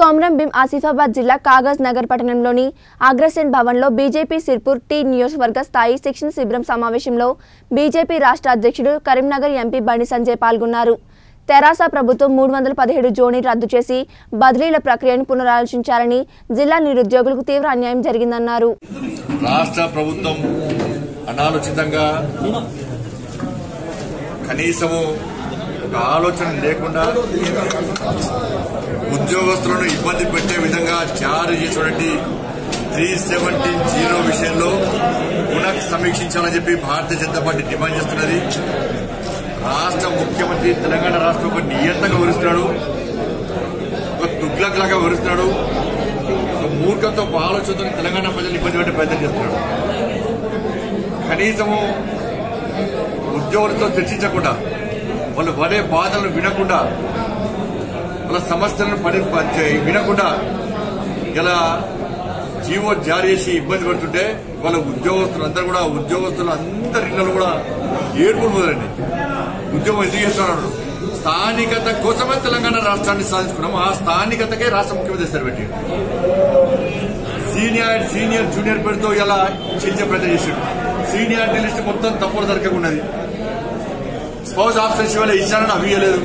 కొమరం భీం ఆసిఫాబాద్ జిల్లా కాగజ్ నగర్ పట్టణంలోని అగ్రసేన్ భవన్లో బీజేపీ సిర్పూర్ టీ నియోజకవర్గ స్థాయి శిక్షణ శిబిరం సమావేశంలో బీజేపీ రాష్ట్ర అధ్యక్షుడు కరీంనగర్ ఎంపీ బండి సంజయ్ పాల్గొన్నారు తెరాస ప్రభుత్వం మూడు వందల పదిహేడు జోని రద్దు చేసి బదిలీల ప్రక్రియను పునరాలోచించాలని జిల్లా నిరుద్యోగులకు తీవ్ర అన్యాయం జరిగిందన్నారు రాష్ట్ర ప్రభుత్వం అనాలోచితంగా కనీసము ఒక ఆలోచన లేకుండా ఉద్యోగస్తులను ఇబ్బంది పెట్టే విధంగా జారీ చేసినటువంటి త్రీ సెవెంటీన్ జీరో విషయంలో పునః సమీక్షించాలని చెప్పి భారతీయ జనతా పార్టీ డిమాండ్ చేస్తున్నది రాష్ట్ర ముఖ్యమంత్రి తెలంగాణ రాష్ట్రం ఒక నియంతగా వివరిస్తున్నాడు ఒక తుగ్లక్ లాగా వివరిస్తున్నాడు ఒక మూర్ఖంతో ఒక ఆలోచనతో తెలంగాణ ప్రజలు ఇబ్బంది పెట్టే ప్రయత్నం చేస్తున్నాడు కనీసము ఉద్యోగులతో చర్చించకుండా వాళ్ళు పడే బాధలను వినకుండా వాళ్ళ సమస్యలను పడి ప- వినకుండా ఇలా జీవో జారీ చేసి ఇబ్బంది పడుతుంటే వాళ్ళ ఉద్యోగస్తులు అందరూ కూడా ఉద్యోగస్తులు అందరి ఇళ్లలో కూడా ఏడుపులు మొదలండి ఉద్యోగం ఎందుకు చేస్తున్నారు స్థానికత కోసమే తెలంగాణ రాష్ట్రాన్ని సాధించుకున్నాం ఆ స్థానికతకే రాష్ట్ర ముఖ్యమంత్రి సరిపెట్టి సీనియర్ సీనియర్ జూనియర్ పేరుతో ఇలా చేసే ప్రయత్నం చేశాడు సీనియారిటీ లిస్ట్ మొత్తం తప్పుడు దొరకకున్నది స్పౌస్ ఆప్షన్స్ ఇవాళ ఇచ్చానని అవి ఇవ్వలేదు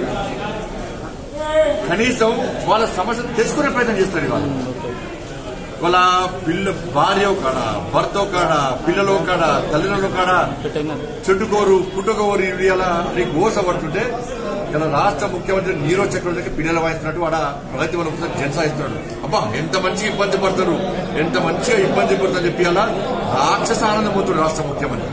కనీసం వాళ్ళ సమస్య తెలుసుకునే ప్రయత్నం చేస్తాడు ఇవాళ వాళ్ళ పిల్ల భార్య కాడ భర్త కాడ పిల్లలు కాడ తల్లిదండ్రుల కాడ చెట్టుకోరు పుట్టుకోరు ఇవి అలా అని గోస పడుతుంటే ఇలా రాష్ట్ర ముఖ్యమంత్రి నీరో చక్రవర్తికి పిల్లలు వాయిస్తున్నట్టు వాడ ప్రగతి వల్ల జనసాయిస్తున్నాడు అబ్బా ఎంత మంచిగా ఇబ్బంది పడతారు ఎంత మంచిగా ఇబ్బంది పడతారు చెప్పి అలా రాక్షస ఆనందం అవుతాడు రాష్ట్ర ముఖ్యమంత్రి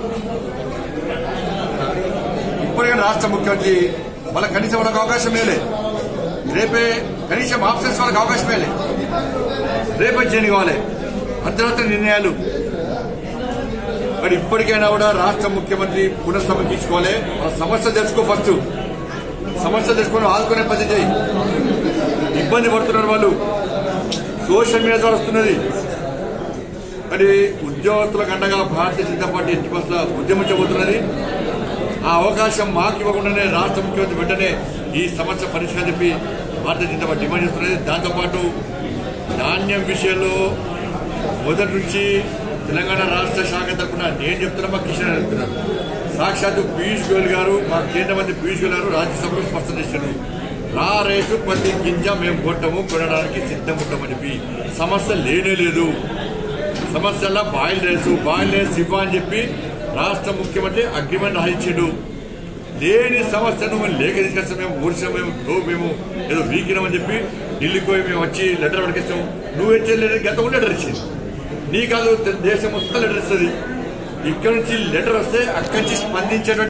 ఇప్పటికైనా రాష్ట్ర ముఖ్యమంత్రి వాళ్ళ కనీసం వాళ్ళకి అవకాశం మేలే రేపే కనీసం ఆప్షన్స్ వాళ్ళకి అవకాశం మేలే రేపే చేయని కావాలి అర్ధరాత్రి నిర్ణయాలు మరి ఇప్పటికైనా కూడా రాష్ట్ర ముఖ్యమంత్రి పునఃసమీక్షించుకోవాలి ఆ సమస్య తెలుసుకో ఫస్ట్ సమస్య తెలుసుకొని ఆదుకునే పద్ధతి చేయి ఇబ్బంది పడుతున్నారు వాళ్ళు సోషల్ మీడియా ద్వారా వస్తున్నది మరి ఉద్యోగస్తులకు అండగా భారతీయ జనతా పార్టీ ఎట్టి బస్సుల ఉద్యమించబోతున్నది ఆ అవకాశం మాకు ఇవ్వకుండానే రాష్ట్ర ముఖ్యమంత్రి వెంటనే ఈ సమస్య పరిష్కారం చెప్పి భారతీయ జనతా పార్టీ డిమాండ్ చేస్తున్నది దాంతోపాటు ధాన్యం విషయంలో మొదటి నుంచి తెలంగాణ రాష్ట్ర శాఖ తరఫున నేను చెప్తున్నా మా కిషన్ గారు చెప్తున్నారు సాక్షాత్తు పీయూష్ గోయల్ గారు మా కేంద్ర మంత్రి పీయూష్ గోయల్ గారు రాజ్యసభలో స్పష్టం చేశారు రా రేటు ప్రతి గింజ మేము కొట్టము కొనడానికి సిద్ధం ఉంటామని చెప్పి సమస్య లేనే లేదు సమస్యల బాయిల్ రైస్ బాయిల్ రైస్ ఇవ్వ అని చెప్పి రాష్ట్ర ముఖ్యమంత్రి అగ్రిమెంట్ రాయించాడు లేని సమస్యను మేము లేఖ తీసుకొస్తాం మేము ఊరిసాం మేము ఓ మేము ఏదో వీకినామని చెప్పి ఢిల్లీకి పోయి మేము వచ్చి లెటర్ పడికిస్తాం నువ్వు ఇచ్చే లెటర్ గత కూడా లెటర్ ఇచ్చింది నీ కాదు దేశం మొత్తం లెటర్ ఇస్తుంది ఇక్కడ నుంచి లెటర్ వస్తే అక్కడి నుంచి స్పందించేటువంటి